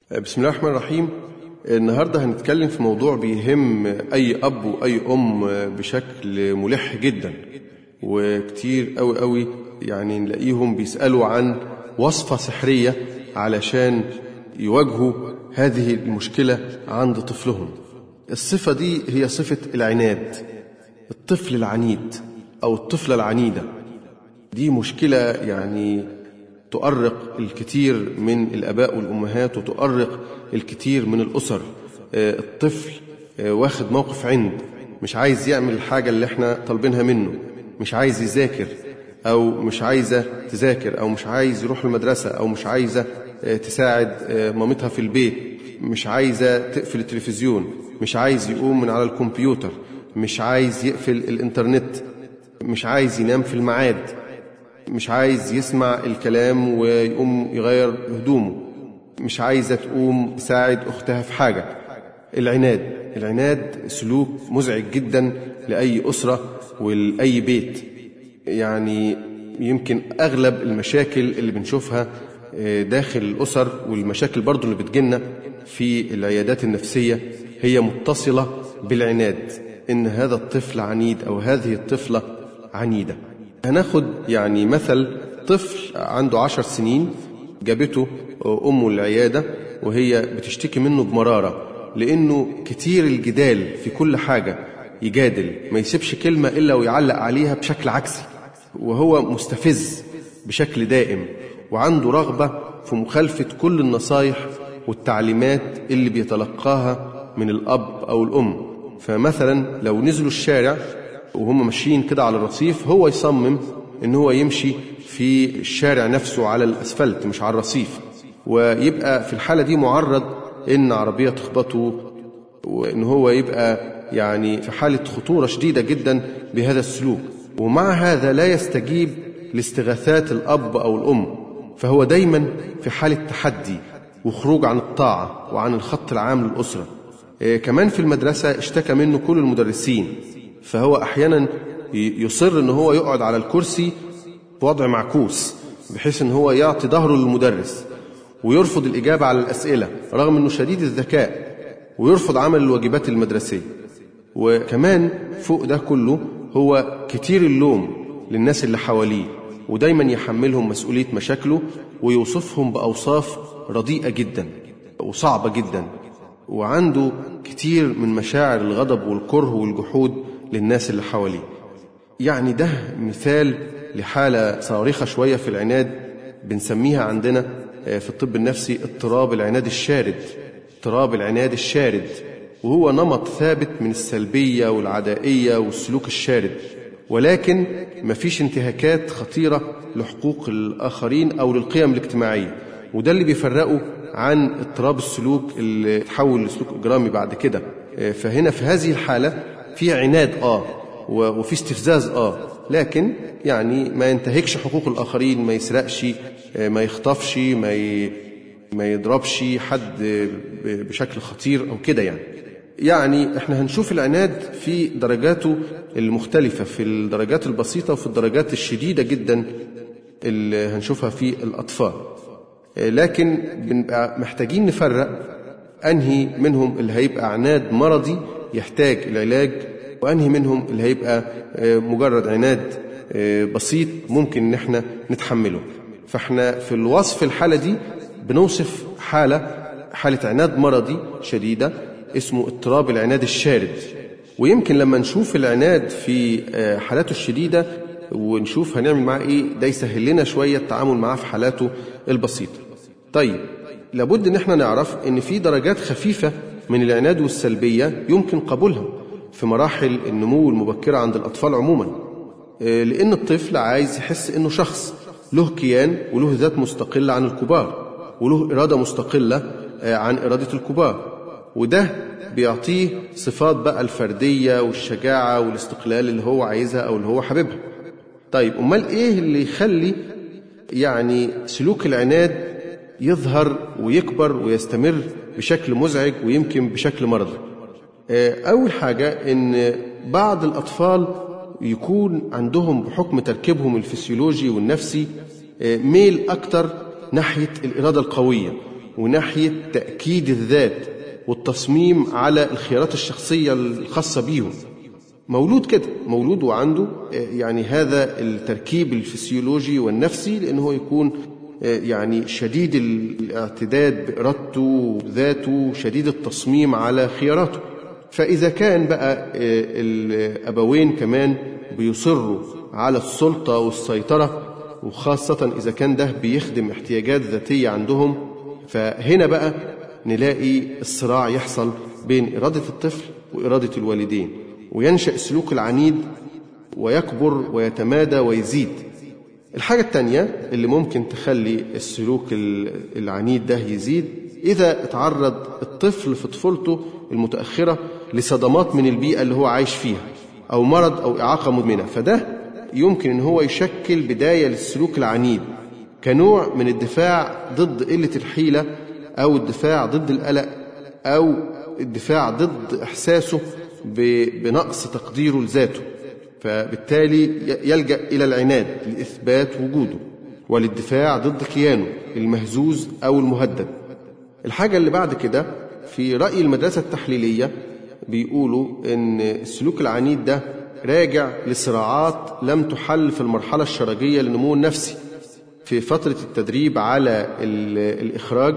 بسم الله الرحمن الرحيم النهاردة هنتكلم في موضوع بيهم أي أب وأي أم بشكل ملح جدا وكتير قوي قوي يعني نلاقيهم بيسألوا عن وصفة سحرية علشان يواجهوا هذه المشكلة عند طفلهم الصفة دي هي صفة العناد الطفل العنيد أو الطفلة العنيدة دي مشكلة يعني تؤرق الكثير من الآباء والأمهات وتؤرق الكثير من الأسر الطفل واخد موقف عند مش عايز يعمل الحاجة اللي احنا طالبينها منه مش عايز يذاكر أو مش عايزة تذاكر أو مش عايز يروح المدرسة أو مش عايزة تساعد مامتها في البيت مش عايزة تقفل التلفزيون مش عايز يقوم من على الكمبيوتر مش عايز يقفل الإنترنت مش عايز ينام في الميعاد مش عايز يسمع الكلام ويقوم يغير هدومه مش عايزة تقوم تساعد أختها في حاجة العناد العناد سلوك مزعج جدا لأي أسرة ولأي بيت يعني يمكن أغلب المشاكل اللي بنشوفها داخل الأسر والمشاكل برضو اللي بتجينا في العيادات النفسية هي متصلة بالعناد إن هذا الطفل عنيد أو هذه الطفلة عنيدة هناخد يعني مثل طفل عنده عشر سنين جابته أمه العيادة وهي بتشتكي منه بمرارة لأنه كتير الجدال في كل حاجة يجادل ما يسيبش كلمة إلا ويعلق عليها بشكل عكسي وهو مستفز بشكل دائم وعنده رغبة في مخالفة كل النصايح والتعليمات اللي بيتلقاها من الأب أو الأم فمثلا لو نزلوا الشارع وهم ماشيين كده على الرصيف هو يصمم ان هو يمشي في الشارع نفسه على الاسفلت مش على الرصيف ويبقى في الحالة دي معرض ان عربية تخبطه وان هو يبقى يعني في حالة خطورة شديدة جدا بهذا السلوك ومع هذا لا يستجيب لاستغاثات الأب أو الأم فهو دايما في حالة تحدي وخروج عن الطاعة وعن الخط العام للأسرة كمان في المدرسة اشتكى منه كل المدرسين فهو أحيانا يصر أن هو يقعد على الكرسي بوضع معكوس بحيث أن هو يعطي ظهره للمدرس ويرفض الإجابة على الأسئلة رغم أنه شديد الذكاء ويرفض عمل الواجبات المدرسية وكمان فوق ده كله هو كتير اللوم للناس اللي حواليه ودايما يحملهم مسؤولية مشاكله ويوصفهم بأوصاف رديئة جدا وصعبة جدا وعنده كتير من مشاعر الغضب والكره والجحود للناس اللي حواليه يعني ده مثال لحالة صارخة شوية في العناد بنسميها عندنا في الطب النفسي اضطراب العناد الشارد اضطراب العناد الشارد وهو نمط ثابت من السلبية والعدائية والسلوك الشارد ولكن مفيش انتهاكات خطيرة لحقوق الآخرين أو للقيم الاجتماعية وده اللي بيفرقه عن اضطراب السلوك اللي تحول لسلوك إجرامي بعد كده فهنا في هذه الحالة في عناد آه وفي استفزاز آه لكن يعني ما ينتهكش حقوق الآخرين ما يسرقش ما يخطفش ما ي... ما يضربش حد بشكل خطير أو كده يعني يعني احنا هنشوف العناد في درجاته المختلفة في الدرجات البسيطة وفي الدرجات الشديدة جدا اللي هنشوفها في الأطفال لكن بنبقى محتاجين نفرق أنهي منهم اللي هيبقى عناد مرضي يحتاج العلاج وأنهي منهم اللي هيبقى مجرد عناد بسيط ممكن ان احنا نتحمله فاحنا في الوصف الحالة دي بنوصف حالة حالة عناد مرضي شديدة اسمه اضطراب العناد الشارد ويمكن لما نشوف العناد في حالاته الشديدة ونشوف هنعمل معاه ايه ده يسهل لنا شوية التعامل معاه في حالاته البسيطة طيب لابد ان احنا نعرف ان في درجات خفيفة من العناد والسلبية يمكن قبولها في مراحل النمو المبكرة عند الأطفال عموما لأن الطفل عايز يحس أنه شخص له كيان وله ذات مستقلة عن الكبار وله إرادة مستقلة عن إرادة الكبار وده بيعطيه صفات بقى الفردية والشجاعة والاستقلال اللي هو عايزها أو اللي هو حاببها طيب أمال إيه اللي يخلي يعني سلوك العناد يظهر ويكبر ويستمر بشكل مزعج ويمكن بشكل مرضي أول حاجة إن بعض الأطفال يكون عندهم بحكم تركيبهم الفسيولوجي والنفسي ميل أكتر ناحية الإرادة القوية وناحية تأكيد الذات والتصميم على الخيارات الشخصية الخاصة بيهم مولود كده مولود وعنده يعني هذا التركيب الفسيولوجي والنفسي لأنه هو يكون يعني شديد الاعتداد بإرادته وذاته شديد التصميم على خياراته فإذا كان بقى الأبوين كمان بيصروا على السلطة والسيطرة وخاصة إذا كان ده بيخدم احتياجات ذاتية عندهم فهنا بقى نلاقي الصراع يحصل بين إرادة الطفل وإرادة الوالدين وينشأ السلوك العنيد ويكبر ويتمادى ويزيد الحاجة التانية اللي ممكن تخلي السلوك العنيد ده يزيد إذا اتعرض الطفل في طفولته المتأخرة لصدمات من البيئة اللي هو عايش فيها أو مرض أو إعاقة مزمنة فده يمكن أن هو يشكل بداية للسلوك العنيد كنوع من الدفاع ضد قلة الحيلة أو الدفاع ضد القلق أو الدفاع ضد إحساسه بنقص تقديره لذاته فبالتالي يلجأ إلى العناد لإثبات وجوده وللدفاع ضد كيانه المهزوز أو المهدد الحاجة اللي بعد كده في رأي المدرسة التحليلية بيقولوا إن السلوك العنيد ده راجع لصراعات لم تحل في المرحلة الشرجية للنمو النفسي في فترة التدريب على الإخراج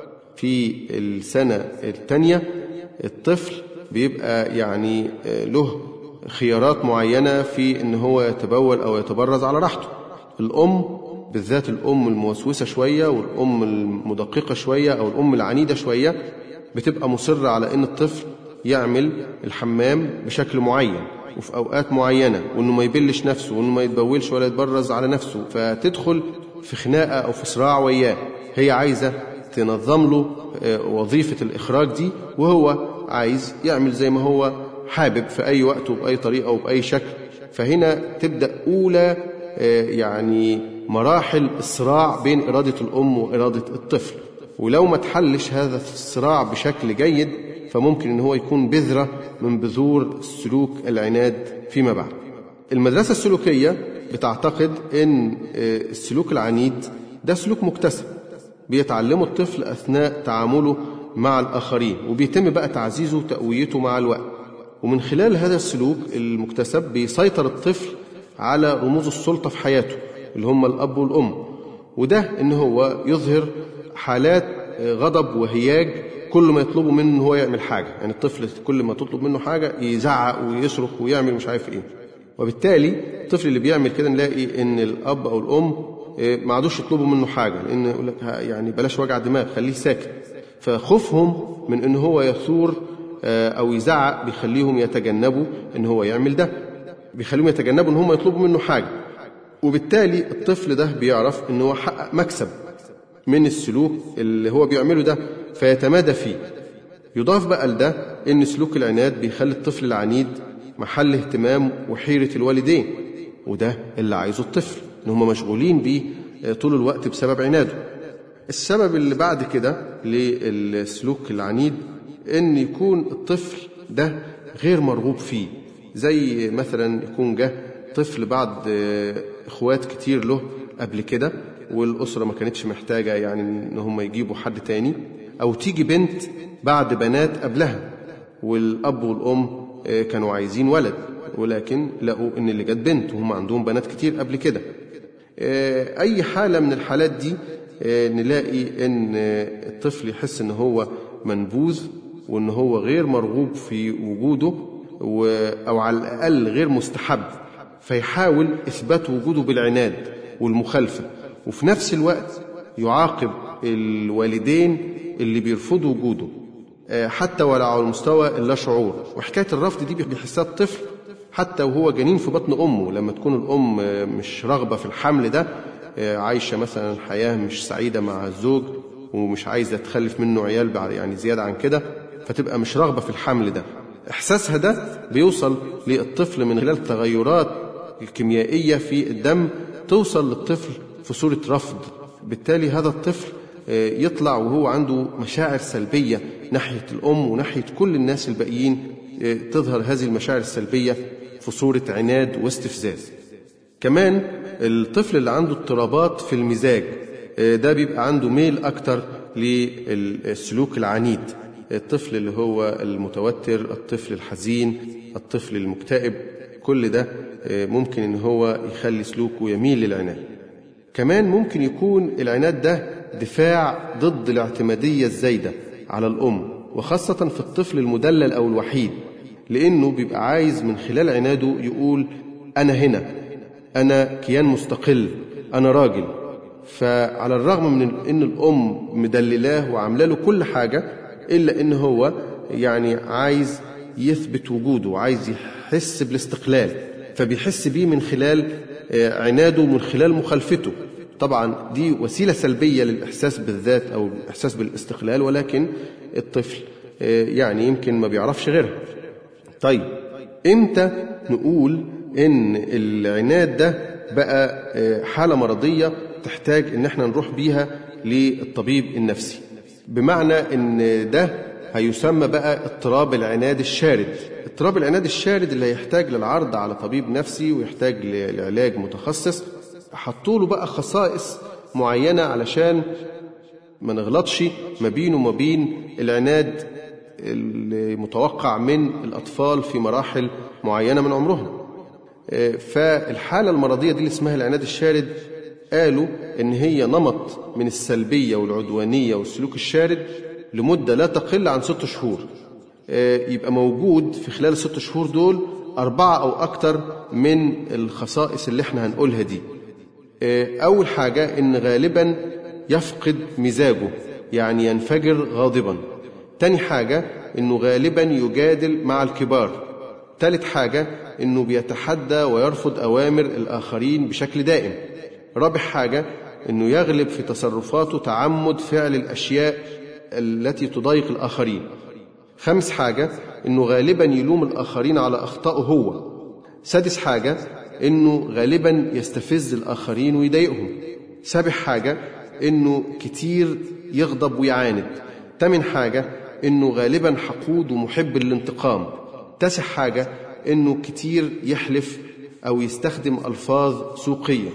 في السنة الثانية الطفل بيبقى يعني له خيارات معينة في إن هو يتبول أو يتبرز على راحته الأم بالذات الأم الموسوسة شوية والأم المدققة شوية أو الأم العنيدة شوية بتبقى مصرة على إن الطفل يعمل الحمام بشكل معين وفي أوقات معينة وإنه ما يبلش نفسه وإنه ما يتبولش ولا يتبرز على نفسه فتدخل في خناقة أو في صراع وياه هي عايزة تنظم له وظيفة الإخراج دي وهو عايز يعمل زي ما هو حابب في أي وقت وبأي طريقة وبأي شكل فهنا تبدأ أولى يعني مراحل الصراع بين إرادة الأم وإرادة الطفل ولو ما تحلش هذا الصراع بشكل جيد فممكن ان هو يكون بذرة من بذور السلوك العناد فيما بعد المدرسة السلوكية بتعتقد ان السلوك العنيد ده سلوك مكتسب بيتعلمه الطفل أثناء تعامله مع الآخرين وبيتم بقى تعزيزه وتقويته مع الوقت ومن خلال هذا السلوك المكتسب بيسيطر الطفل على رموز السلطة في حياته اللي هم الأب والأم وده إن هو يظهر حالات غضب وهياج كل ما يطلبوا منه ان هو يعمل حاجه يعني الطفل كل ما تطلب منه حاجه يزعق ويصرخ ويعمل مش عارف ايه وبالتالي الطفل اللي بيعمل كده نلاقي ان الاب او الام ما عادوش يطلبوا منه حاجه لان يقول لك يعني بلاش وجع دماغ خليه ساكت فخوفهم من ان هو يثور او يزعق بيخليهم يتجنبوا ان هو يعمل ده بيخليهم يتجنبوا ان هم يطلبوا منه حاجه وبالتالي الطفل ده بيعرف ان هو حقق مكسب من السلوك اللي هو بيعمله ده فيتمادى فيه يضاف بقى لده ان سلوك العناد بيخلي الطفل العنيد محل اهتمام وحيرة الوالدين وده اللي عايزه الطفل ان هم مشغولين بيه طول الوقت بسبب عناده السبب اللي بعد كده للسلوك العنيد ان يكون الطفل ده غير مرغوب فيه زي مثلا يكون جه طفل بعد اخوات كتير له قبل كده والأسرة ما كانتش محتاجة يعني إن هم يجيبوا حد تاني أو تيجي بنت بعد بنات قبلها والأب والأم كانوا عايزين ولد ولكن لقوا إن اللي جت بنت وهم عندهم بنات كتير قبل كده أي حالة من الحالات دي نلاقي إن الطفل يحس إن هو منبوذ وإن هو غير مرغوب في وجوده أو على الأقل غير مستحب فيحاول إثبات وجوده بالعناد والمخالفة وفي نفس الوقت يعاقب الوالدين اللي بيرفضوا وجوده حتى ولو على المستوى اللا شعور وحكايه الرفض دي بيحسها الطفل حتى وهو جنين في بطن امه لما تكون الام مش راغبه في الحمل ده عايشه مثلا حياه مش سعيده مع الزوج ومش عايزه تخلف منه عيال بعد يعني زياده عن كده فتبقى مش راغبه في الحمل ده احساسها ده بيوصل للطفل من خلال تغيرات الكيميائيه في الدم توصل للطفل في صورة رفض بالتالي هذا الطفل يطلع وهو عنده مشاعر سلبية ناحية الأم وناحية كل الناس الباقيين تظهر هذه المشاعر السلبية في صورة عناد واستفزاز كمان الطفل اللي عنده اضطرابات في المزاج ده بيبقى عنده ميل أكتر للسلوك العنيد الطفل اللي هو المتوتر الطفل الحزين الطفل المكتئب كل ده ممكن ان هو يخلي سلوكه يميل للعناد كمان ممكن يكون العناد ده دفاع ضد الاعتمادية الزايدة على الأم وخاصة في الطفل المدلل أو الوحيد لأنه بيبقى عايز من خلال عناده يقول أنا هنا أنا كيان مستقل أنا راجل فعلى الرغم من أن الأم مدللاه وعامله له كل حاجة إلا أن هو يعني عايز يثبت وجوده وعايز يحس بالاستقلال فبيحس بيه من خلال عناده من خلال مخالفته طبعا دي وسيلة سلبية للإحساس بالذات أو الإحساس بالاستقلال ولكن الطفل يعني يمكن ما بيعرفش غيرها طيب إمتى نقول إن العناد ده بقى حالة مرضية تحتاج إن احنا نروح بيها للطبيب النفسي بمعنى إن ده هيسمى بقى اضطراب العناد الشارد اضطراب العناد الشارد اللي هيحتاج للعرض على طبيب نفسي ويحتاج لعلاج متخصص حطوا له بقى خصائص معينة علشان ما نغلطش ما بينه وما بين العناد المتوقع من الأطفال في مراحل معينة من عمرهم فالحالة المرضية دي اللي اسمها العناد الشارد قالوا إن هي نمط من السلبية والعدوانية والسلوك الشارد لمدة لا تقل عن ست شهور يبقى موجود في خلال الست شهور دول أربعة أو أكتر من الخصائص اللي احنا هنقولها دي أول حاجة إن غالبا يفقد مزاجه يعني ينفجر غاضبا تاني حاجة إنه غالبا يجادل مع الكبار تالت حاجة إنه بيتحدى ويرفض أوامر الآخرين بشكل دائم رابع حاجة إنه يغلب في تصرفاته تعمد فعل الأشياء التي تضايق الآخرين خامس حاجة إنه غالبا يلوم الآخرين على أخطائه هو سادس حاجة إنه غالبا يستفز الآخرين ويضايقهم سابع حاجة إنه كتير يغضب ويعاند تامن حاجة إنه غالبا حقود ومحب للانتقام تاسع حاجة إنه كتير يحلف أو يستخدم ألفاظ سوقية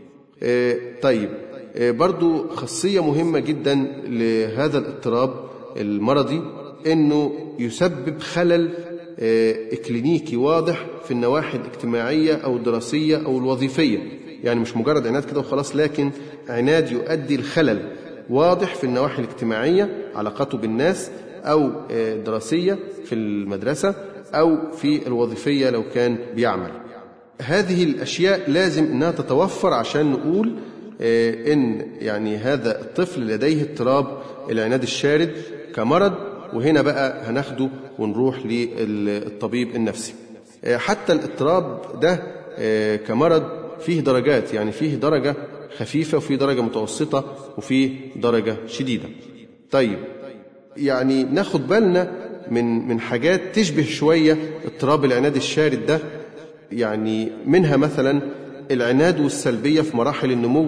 آه طيب آه برضو خاصية مهمة جدا لهذا الاضطراب المرضي إنه يسبب خلل آه إكلينيكي واضح في النواحي الاجتماعية أو الدراسية أو الوظيفية يعني مش مجرد عناد كده وخلاص لكن عناد يؤدي الخلل واضح في النواحي الاجتماعية علاقاته بالناس أو دراسية في المدرسة أو في الوظيفية لو كان بيعمل هذه الأشياء لازم أنها تتوفر عشان نقول إن يعني هذا الطفل لديه اضطراب العناد الشارد كمرض وهنا بقى هناخده ونروح للطبيب النفسي حتى الاضطراب ده كمرض فيه درجات يعني فيه درجة خفيفة وفي درجة متوسطة وفي درجة شديدة طيب يعني ناخد بالنا من من حاجات تشبه شوية اضطراب العناد الشارد ده يعني منها مثلا العناد والسلبية في مراحل النمو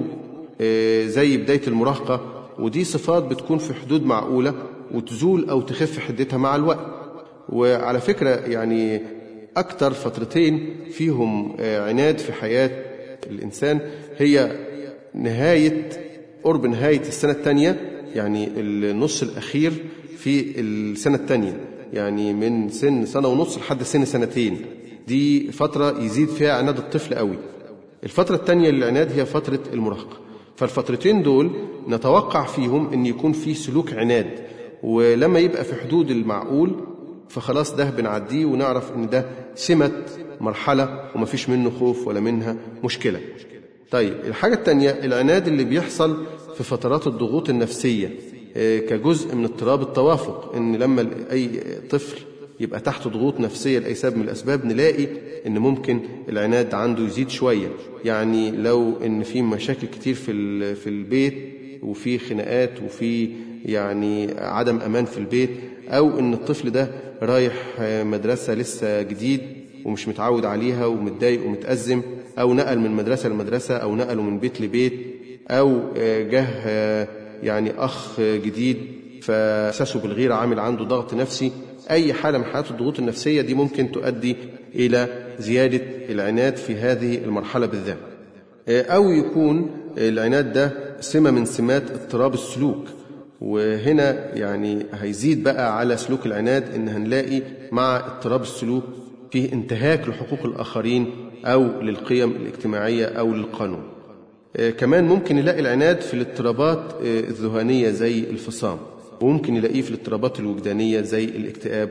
زي بداية المراهقة ودي صفات بتكون في حدود معقولة وتزول أو تخف حدتها مع الوقت وعلى فكرة يعني أكتر فترتين فيهم عناد في حياة الإنسان هي نهاية قرب نهاية السنة الثانية يعني النص الأخير في السنة الثانية يعني من سن سنة ونص لحد سن سنتين دي فترة يزيد فيها عناد الطفل قوي الفترة الثانية للعناد هي فترة المراهقة فالفترتين دول نتوقع فيهم أن يكون في سلوك عناد ولما يبقى في حدود المعقول فخلاص ده بنعديه ونعرف أن ده سمة مرحلة ومفيش منه خوف ولا منها مشكلة طيب الحاجة التانية العناد اللي بيحصل في فترات الضغوط النفسية كجزء من اضطراب التوافق ان لما اي طفل يبقى تحت ضغوط نفسية لأي سبب من الأسباب نلاقي إن ممكن العناد عنده يزيد شوية يعني لو إن في مشاكل كتير في في البيت وفي خناقات وفي يعني عدم أمان في البيت أو إن الطفل ده رايح مدرسة لسه جديد ومش متعود عليها ومتضايق ومتأزم أو نقل من مدرسة لمدرسة أو نقله من بيت لبيت أو جه يعني أخ جديد فإحساسه بالغيرة عامل عنده ضغط نفسي أي حالة من حالات الضغوط النفسية دي ممكن تؤدي إلى زيادة العناد في هذه المرحلة بالذات أو يكون العناد ده سمة من سمات اضطراب السلوك وهنا يعني هيزيد بقى على سلوك العناد إن هنلاقي مع اضطراب السلوك فيه انتهاك لحقوق الآخرين أو للقيم الاجتماعية أو للقانون كمان ممكن نلاقي العناد في الاضطرابات الذهانية زي الفصام وممكن نلاقيه في الاضطرابات الوجدانية زي الاكتئاب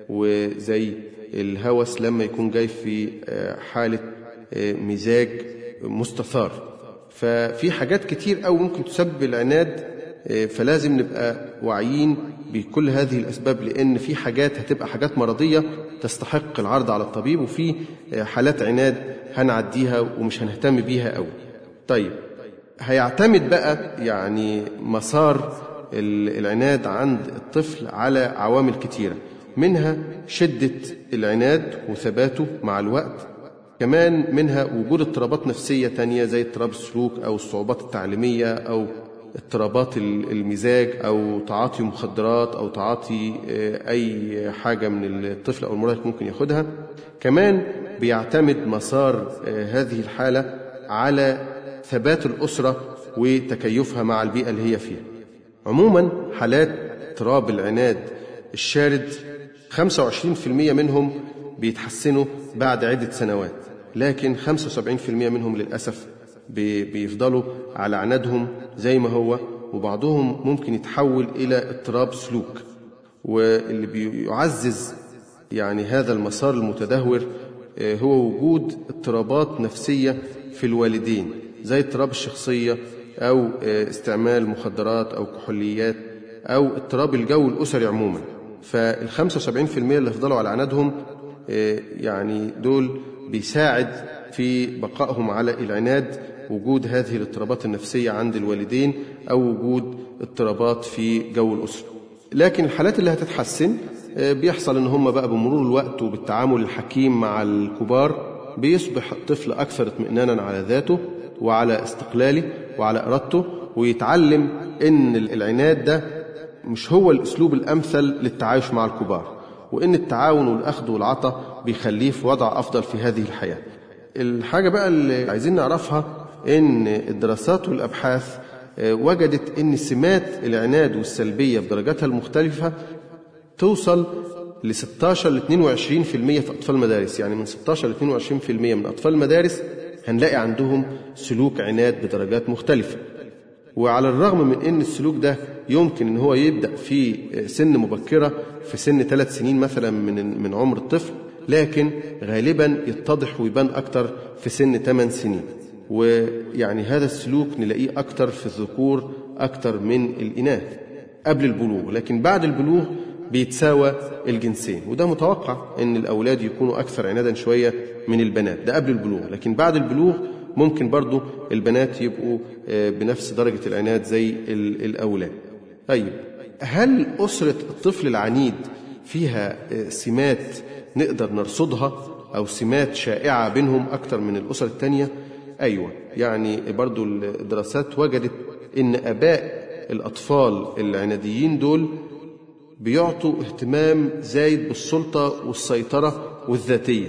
وزي الهوس لما يكون جاي في حالة مزاج مستثار ففي حاجات كتير قوي ممكن تسبب العناد فلازم نبقى واعيين بكل هذه الأسباب لأن في حاجات هتبقى حاجات مرضية تستحق العرض على الطبيب وفي حالات عناد هنعديها ومش هنهتم بيها قوي طيب هيعتمد بقى يعني مسار العناد عند الطفل على عوامل كتيرة منها شدة العناد وثباته مع الوقت كمان منها وجود اضطرابات نفسية تانية زي اضطراب السلوك أو الصعوبات التعليمية أو اضطرابات المزاج أو تعاطي مخدرات أو تعاطي أي حاجة من الطفل أو المراهق ممكن ياخدها كمان بيعتمد مسار هذه الحالة على ثبات الأسرة وتكيفها مع البيئة اللي هي فيها عموما حالات اضطراب العناد الشارد 25% منهم بيتحسنوا بعد عدة سنوات لكن 75% منهم للأسف بيفضلوا على عنادهم زي ما هو وبعضهم ممكن يتحول إلى اضطراب سلوك واللي بيعزز يعني هذا المسار المتدهور هو وجود اضطرابات نفسية في الوالدين زي اضطراب الشخصية أو استعمال مخدرات أو كحوليات أو اضطراب الجو الأسري عموما فال 75% اللي فضلوا على عنادهم يعني دول بيساعد في بقائهم على العناد وجود هذه الاضطرابات النفسية عند الوالدين أو وجود اضطرابات في جو الأسرة لكن الحالات اللي هتتحسن بيحصل ان هم بقى بمرور الوقت وبالتعامل الحكيم مع الكبار بيصبح الطفل اكثر اطمئنانا على ذاته وعلى استقلاله وعلى ارادته ويتعلم ان العناد ده مش هو الاسلوب الامثل للتعايش مع الكبار وان التعاون والاخذ والعطاء بيخليه في وضع افضل في هذه الحياه. الحاجه بقى اللي عايزين نعرفها ان الدراسات والابحاث وجدت ان سمات العناد والسلبيه بدرجاتها المختلفه توصل ل 16 ل 22% في اطفال المدارس يعني من 16 ل 22% من اطفال المدارس هنلاقي عندهم سلوك عناد بدرجات مختلفه وعلى الرغم من ان السلوك ده يمكن ان هو يبدا في سن مبكره في سن ثلاث سنين مثلا من من عمر الطفل لكن غالبا يتضح ويبان اكتر في سن 8 سنين ويعني هذا السلوك نلاقيه اكتر في الذكور اكتر من الاناث قبل البلوغ لكن بعد البلوغ بيتساوى الجنسين وده متوقع ان الاولاد يكونوا اكثر عنادا شويه من البنات ده قبل البلوغ لكن بعد البلوغ ممكن برضو البنات يبقوا بنفس درجه العناد زي الاولاد طيب هل اسره الطفل العنيد فيها سمات نقدر نرصدها او سمات شائعه بينهم اكثر من الاسر الثانيه ايوه يعني برضو الدراسات وجدت ان اباء الاطفال العناديين دول بيعطوا اهتمام زايد بالسلطة والسيطرة والذاتية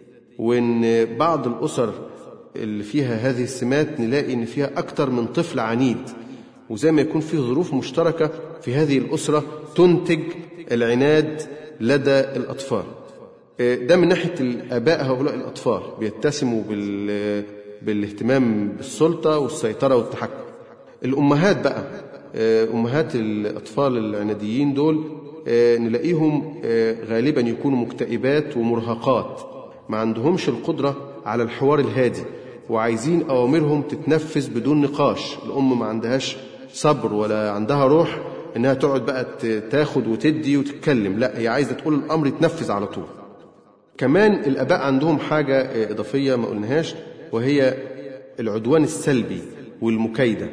وإن بعض الأسر اللي فيها هذه السمات نلاقي إن فيها أكتر من طفل عنيد وزي ما يكون في ظروف مشتركة في هذه الأسرة تنتج العناد لدى الأطفال ده من ناحية الآباء هؤلاء الأطفال بيتسموا بال... بالاهتمام بالسلطة والسيطرة والتحكم الأمهات بقى أمهات الأطفال العناديين دول نلاقيهم غالبا يكونوا مكتئبات ومرهقات ما عندهمش القدرة على الحوار الهادي وعايزين أوامرهم تتنفذ بدون نقاش الأم ما عندهاش صبر ولا عندها روح إنها تقعد بقى تاخد وتدي وتتكلم لا هي عايزة تقول الأمر يتنفذ على طول كمان الآباء عندهم حاجة إضافية ما قلناهاش وهي العدوان السلبي والمكايدة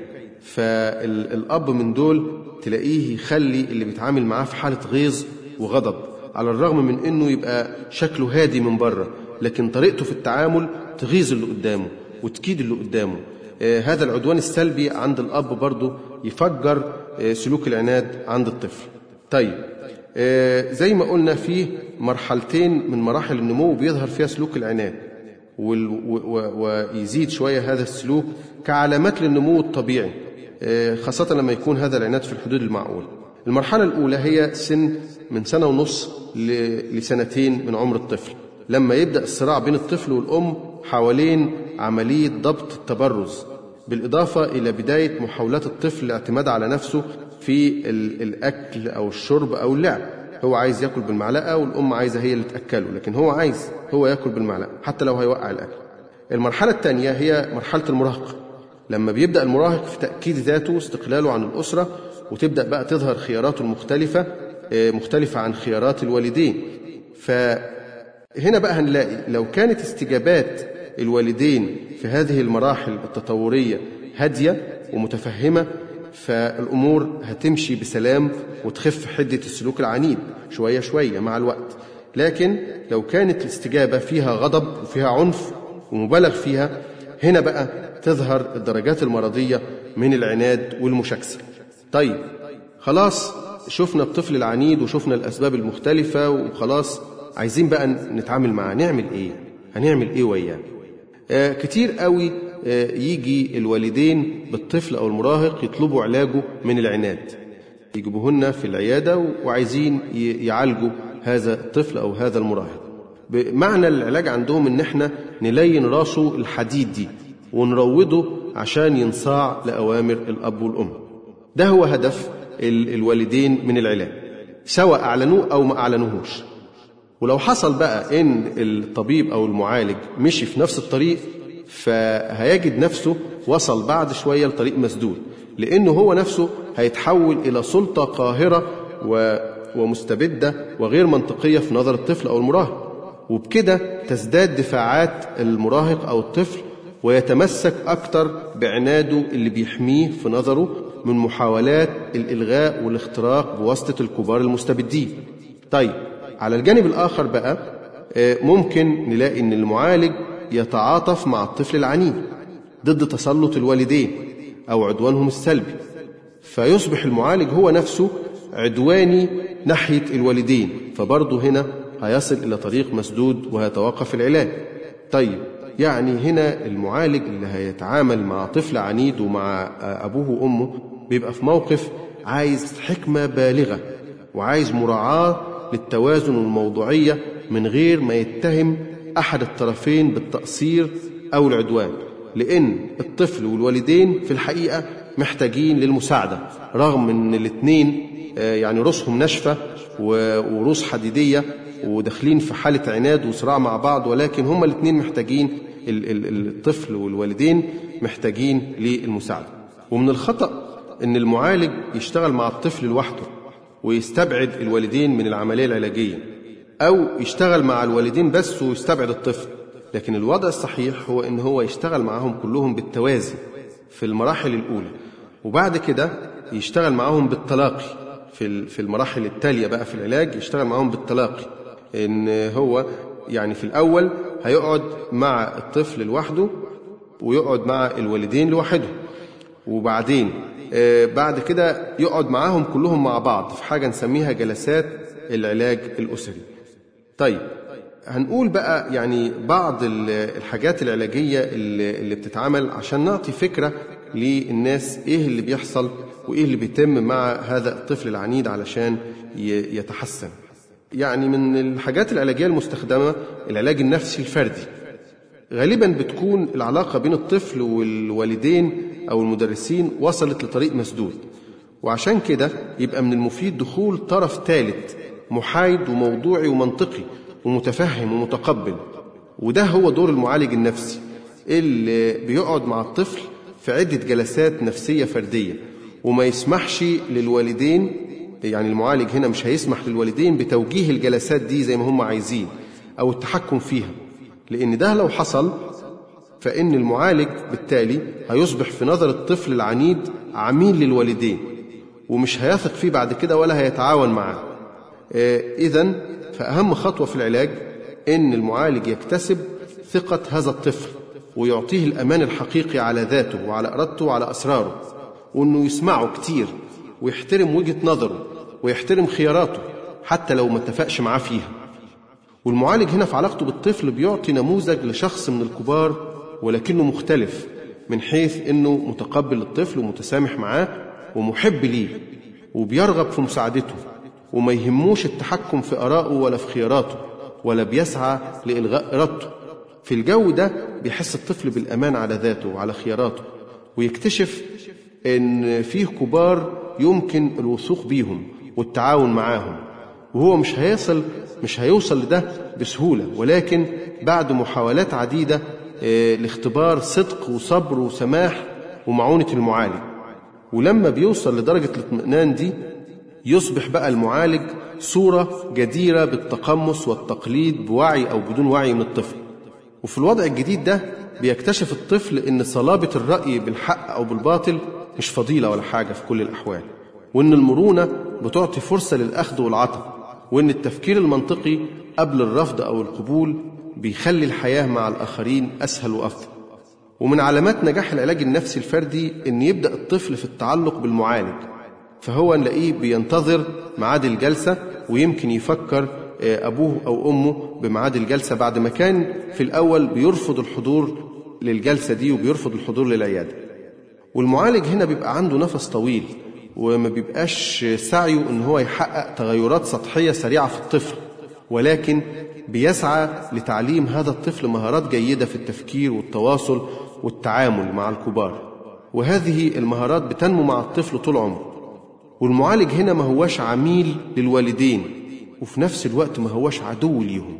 فالأب من دول تلاقيه يخلي اللي بيتعامل معاه في حالة غيظ وغضب على الرغم من إنه يبقى شكله هادي من بره لكن طريقته في التعامل تغيظ اللي قدامه وتكيد اللي قدامه آه هذا العدوان السلبي عند الأب برضه يفجر آه سلوك العناد عند الطفل طيب آه زي ما قلنا في مرحلتين من مراحل النمو بيظهر فيها سلوك العناد ويزيد شوية هذا السلوك كعلامات للنمو الطبيعي خاصة لما يكون هذا العناد في الحدود المعقولة المرحلة الأولى هي سن من سنة ونص لسنتين من عمر الطفل لما يبدأ الصراع بين الطفل والأم حوالين عملية ضبط التبرز بالإضافة إلى بداية محاولات الطفل الاعتماد على نفسه في الأكل أو الشرب أو اللعب هو عايز ياكل بالمعلقة والأم عايزة هي اللي تأكله لكن هو عايز هو ياكل بالمعلقة حتى لو هيوقع الأكل المرحلة الثانية هي مرحلة المراهقة لما بيبدأ المراهق في تأكيد ذاته واستقلاله عن الأسرة وتبدأ بقى تظهر خياراته المختلفة مختلفة عن خيارات الوالدين فهنا بقى هنلاقي لو كانت استجابات الوالدين في هذه المراحل التطورية هادية ومتفهمة فالأمور هتمشي بسلام وتخف حدة السلوك العنيد شوية شوية مع الوقت لكن لو كانت الاستجابة فيها غضب وفيها عنف ومبالغ فيها هنا بقى تظهر الدرجات المرضية من العناد والمشاكسة طيب خلاص شفنا الطفل العنيد وشفنا الأسباب المختلفة وخلاص عايزين بقى نتعامل معاه نعمل إيه هنعمل إيه وياه آه كتير قوي آه يجي الوالدين بالطفل أو المراهق يطلبوا علاجه من العناد يجيبوهن في العيادة وعايزين يعالجوا هذا الطفل أو هذا المراهق بمعنى العلاج عندهم ان احنا نلين راسه الحديد دي ونروضه عشان ينصاع لأوامر الأب والأم ده هو هدف الوالدين من العلاج سواء أعلنوه أو ما أعلنوهوش ولو حصل بقى إن الطبيب أو المعالج مشي في نفس الطريق فهيجد نفسه وصل بعد شوية لطريق مسدود لأنه هو نفسه هيتحول إلى سلطة قاهرة ومستبدة وغير منطقية في نظر الطفل أو المراهق وبكده تزداد دفاعات المراهق أو الطفل ويتمسك أكتر بعناده اللي بيحميه في نظره من محاولات الإلغاء والاختراق بواسطة الكبار المستبدين طيب على الجانب الآخر بقى ممكن نلاقي أن المعالج يتعاطف مع الطفل العنيد ضد تسلط الوالدين أو عدوانهم السلبي فيصبح المعالج هو نفسه عدواني ناحية الوالدين فبرضه هنا هيصل إلى طريق مسدود وهيتوقف العلاج طيب يعني هنا المعالج اللي هيتعامل مع طفل عنيد ومع أبوه وأمه بيبقى في موقف عايز حكمة بالغة وعايز مراعاة للتوازن والموضوعية من غير ما يتهم أحد الطرفين بالتقصير أو العدوان لأن الطفل والوالدين في الحقيقة محتاجين للمساعدة رغم أن الاثنين يعني رؤوسهم ناشفة ورؤوس حديدية وداخلين في حالة عناد وصراع مع بعض ولكن هما الاثنين محتاجين الطفل والوالدين محتاجين للمساعدة ومن الخطأ أن المعالج يشتغل مع الطفل لوحده ويستبعد الوالدين من العملية العلاجية أو يشتغل مع الوالدين بس ويستبعد الطفل لكن الوضع الصحيح هو أن هو يشتغل معهم كلهم بالتوازي في المراحل الأولى وبعد كده يشتغل معهم بالتلاقي في في المراحل التالية بقى في العلاج يشتغل معهم بالتلاقي ان هو يعني في الاول هيقعد مع الطفل لوحده ويقعد مع الوالدين لوحدهم وبعدين بعد كده يقعد معاهم كلهم مع بعض في حاجه نسميها جلسات العلاج الاسري طيب هنقول بقى يعني بعض الحاجات العلاجيه اللي بتتعمل عشان نعطي فكره للناس ايه اللي بيحصل وايه اللي بيتم مع هذا الطفل العنيد علشان يتحسن يعني من الحاجات العلاجية المستخدمة العلاج النفسي الفردي غالبا بتكون العلاقة بين الطفل والوالدين أو المدرسين وصلت لطريق مسدود وعشان كده يبقى من المفيد دخول طرف ثالث محايد وموضوعي ومنطقي ومتفهم ومتقبل وده هو دور المعالج النفسي اللي بيقعد مع الطفل في عدة جلسات نفسية فردية وما يسمحش للوالدين يعني المعالج هنا مش هيسمح للوالدين بتوجيه الجلسات دي زي ما هم عايزين أو التحكم فيها لأن ده لو حصل فإن المعالج بالتالي هيصبح في نظر الطفل العنيد عميل للوالدين ومش هيثق فيه بعد كده ولا هيتعاون معاه إذا فأهم خطوة في العلاج إن المعالج يكتسب ثقة هذا الطفل ويعطيه الأمان الحقيقي على ذاته وعلى إرادته وعلى أسراره وإنه يسمعه كتير ويحترم وجهة نظره ويحترم خياراته حتى لو ما اتفقش معاه فيها والمعالج هنا في علاقته بالطفل بيعطي نموذج لشخص من الكبار ولكنه مختلف من حيث أنه متقبل الطفل ومتسامح معاه ومحب ليه وبيرغب في مساعدته وما يهموش التحكم في آرائه ولا في خياراته ولا بيسعى لإلغاء إرادته في الجو ده بيحس الطفل بالأمان على ذاته وعلى خياراته ويكتشف إن فيه كبار يمكن الوثوق بيهم والتعاون معاهم وهو مش هيصل مش هيوصل لده بسهولة ولكن بعد محاولات عديدة لاختبار صدق وصبر وسماح ومعونة المعالج ولما بيوصل لدرجة الاطمئنان دي يصبح بقى المعالج صورة جديرة بالتقمص والتقليد بوعي أو بدون وعي من الطفل وفي الوضع الجديد ده بيكتشف الطفل إن صلابة الرأي بالحق أو بالباطل مش فضيلة ولا حاجة في كل الأحوال وإن المرونة بتعطي فرصة للأخذ والعطاء وإن التفكير المنطقي قبل الرفض أو القبول بيخلي الحياة مع الآخرين أسهل وأفضل ومن علامات نجاح العلاج النفسي الفردي إن يبدأ الطفل في التعلق بالمعالج فهو نلاقيه بينتظر ميعاد الجلسة ويمكن يفكر أبوه أو أمه بميعاد الجلسة بعد ما كان في الأول بيرفض الحضور للجلسة دي وبيرفض الحضور للعيادة والمعالج هنا بيبقى عنده نفس طويل وما بيبقاش سعيه ان هو يحقق تغيرات سطحية سريعة في الطفل ولكن بيسعى لتعليم هذا الطفل مهارات جيدة في التفكير والتواصل والتعامل مع الكبار وهذه المهارات بتنمو مع الطفل طول عمره والمعالج هنا ما هواش عميل للوالدين وفي نفس الوقت ما هواش عدو ليهم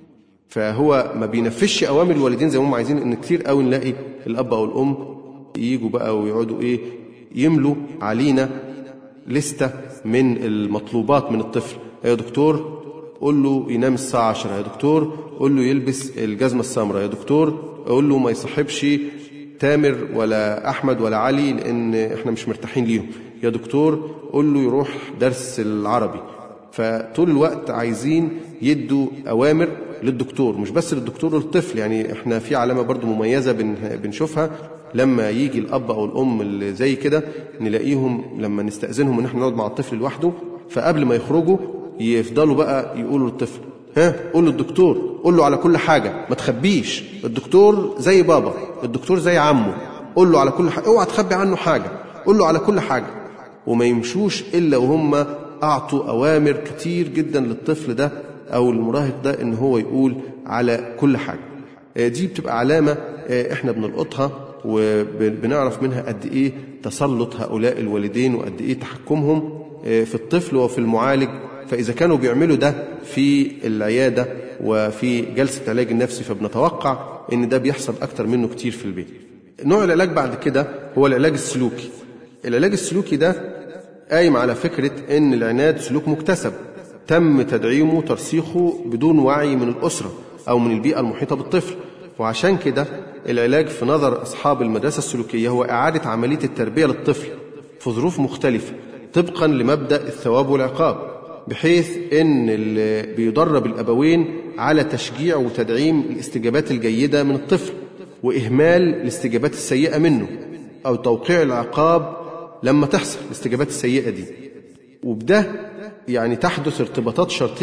فهو ما بينفذش اوامر الوالدين زي ما هم عايزين ان كتير قوي نلاقي الاب او الام يجوا بقى ويقعدوا ايه يملوا علينا لستة من المطلوبات من الطفل يا دكتور قول له ينام الساعة 10 يا دكتور قول له يلبس الجزمة السمراء يا دكتور قول له ما يصاحبش تامر ولا أحمد ولا علي لأن إحنا مش مرتاحين ليهم يا دكتور قول له يروح درس العربي فطول الوقت عايزين يدوا أوامر للدكتور مش بس للدكتور للطفل يعني احنا في علامة برضو مميزة بنشوفها لما يجي الأب أو الأم اللي زي كده نلاقيهم لما نستأذنهم إن احنا نقعد مع الطفل لوحده فقبل ما يخرجوا يفضلوا بقى يقولوا للطفل ها قول للدكتور قول له على كل حاجة ما تخبيش الدكتور زي بابا الدكتور زي عمه قول له على كل حاجة اوعى تخبي عنه حاجة قول له على كل حاجة وما يمشوش إلا وهم أعطوا أوامر كتير جدا للطفل ده أو المراهق ده إن هو يقول على كل حاجة دي بتبقى علامة إحنا بنلقطها وبنعرف منها قد إيه تسلط هؤلاء الوالدين وقد إيه تحكمهم في الطفل وفي المعالج فإذا كانوا بيعملوا ده في العيادة وفي جلسة العلاج النفسي فبنتوقع إن ده بيحصل أكتر منه كتير في البيت نوع العلاج بعد كده هو العلاج السلوكي العلاج السلوكي ده قايم على فكرة إن العناد سلوك مكتسب تم تدعيمه وترسيخه بدون وعي من الأسرة أو من البيئة المحيطة بالطفل وعشان كده العلاج في نظر أصحاب المدرسة السلوكية هو إعادة عملية التربية للطفل في ظروف مختلفة طبقا لمبدأ الثواب والعقاب بحيث ان اللي بيدرب الابوين على تشجيع وتدعيم الاستجابات الجيده من الطفل واهمال الاستجابات السيئه منه او توقيع العقاب لما تحصل الاستجابات السيئه دي وبده يعني تحدث ارتباطات شرطيه